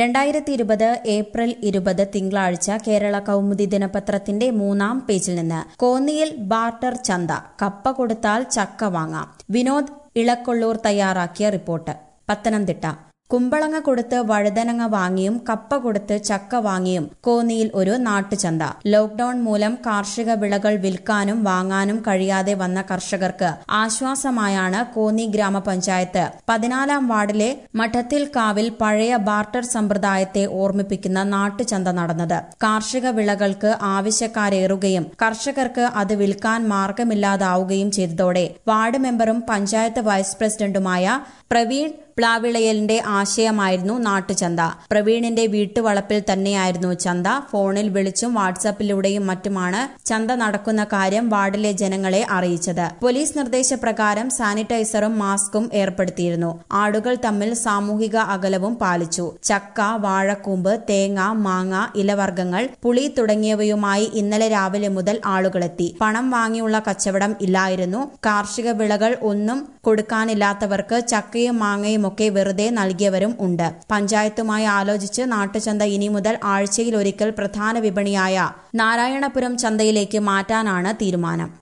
രണ്ടായിരത്തി ഇരുപത് ഏപ്രിൽ ഇരുപത് തിങ്കളാഴ്ച കേരള കൗമുദി ദിനപത്രത്തിന്റെ മൂന്നാം പേജിൽ നിന്ന് കോന്നിയിൽ ബാർട്ടർ ചന്ത കപ്പ കൊടുത്താൽ ചക്ക വാങ്ങാം വിനോദ് ഇളക്കൊള്ളൂർ തയ്യാറാക്കിയ റിപ്പോർട്ട് പത്തനംതിട്ട കുമ്പളങ്ങ കൊടുത്ത് വഴുതനങ്ങ വാങ്ങിയും കപ്പ കൊടുത്ത് ചക്ക വാങ്ങിയും കോന്നിയിൽ ഒരു നാട്ടുചന്ത ലോക്ഡൌൺ മൂലം കാർഷിക വിളകൾ വിൽക്കാനും വാങ്ങാനും കഴിയാതെ വന്ന കർഷകർക്ക് ആശ്വാസമായാണ് കോന്നി ഗ്രാമപഞ്ചായത്ത് പതിനാലാം വാർഡിലെ മഠത്തിൽ കാവിൽ പഴയ ബാർട്ടർ സമ്പ്രദായത്തെ ഓർമ്മിപ്പിക്കുന്ന നാട്ടുചന്ത നടന്നത് കാർഷിക വിളകൾക്ക് ആവശ്യക്കാരേറുകയും കർഷകർക്ക് അത് വിൽക്കാൻ മാർഗമില്ലാതാവുകയും ചെയ്തതോടെ വാർഡ് മെമ്പറും പഞ്ചായത്ത് വൈസ് പ്രസിഡന്റുമായ പ്രവീൺ പ്ലാവിളയലിന്റെ ആശയമായിരുന്നു നാട്ടുചന്ത പ്രവീണിന്റെ വീട്ടുവളപ്പിൽ തന്നെയായിരുന്നു ചന്ത ഫോണിൽ വിളിച്ചും വാട്സാപ്പിലൂടെയും മറ്റുമാണ് ചന്ത നടക്കുന്ന കാര്യം വാർഡിലെ ജനങ്ങളെ അറിയിച്ചത് പോലീസ് നിർദ്ദേശപ്രകാരം സാനിറ്റൈസറും മാസ്കും ഏർപ്പെടുത്തിയിരുന്നു ആളുകൾ തമ്മിൽ സാമൂഹിക അകലവും പാലിച്ചു ചക്ക വാഴക്കൂമ്പ് തേങ്ങ മാങ്ങ ഇലവർഗ്ഗങ്ങൾ പുളി തുടങ്ങിയവയുമായി ഇന്നലെ രാവിലെ മുതൽ ആളുകളെത്തി പണം വാങ്ങിയുള്ള കച്ചവടം ഇല്ലായിരുന്നു കാർഷിക വിളകൾ ഒന്നും കൊടുക്കാനില്ലാത്തവർക്ക് ചക്കയും മാങ്ങയും ഒക്കെ വെറുതെ നൽകിയവരും ഉണ്ട് പഞ്ചായത്തുമായി ആലോചിച്ച് നാട്ടുചന്ത ഇനി മുതൽ ആഴ്ചയിൽ ഒരിക്കൽ പ്രധാന വിപണിയായ നാരായണപുരം ചന്തയിലേക്ക് മാറ്റാനാണ് തീരുമാനം